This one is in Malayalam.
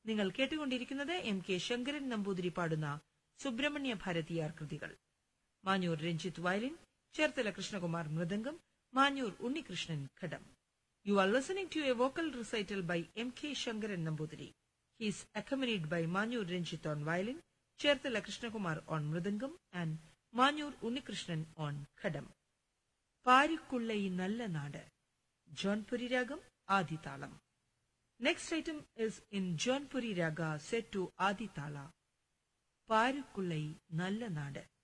നിങ്ങൾ കേട്ടുകൊണ്ടിരിക്കുന്നത് എം കെ ശങ്കരൻ നമ്പൂതിരി പാടുന്ന സുബ്രഹ്മണ്യ ഭാരതിയാർ കൃതികൾ Manjoor Ranjith violin Cherthala Krishnakumar mridangam Manjoor Unnikrishnan ghatam you are listening to a vocal recital by M K Sankaran Namboothiri He is accompanied by Manyur Renjit on violin, Cherthala Krishnakumar on mridangam, and Manyur Unnikrishnan on khadam. പാരിക്കുള്ള ഈ നല്ല നാട് ജോൺപുരി രാഗം ആദിതാളം next item is in Jaunpuri raga set to Aditala പാരുക്കുള്ള ഈ നല്ല നാട്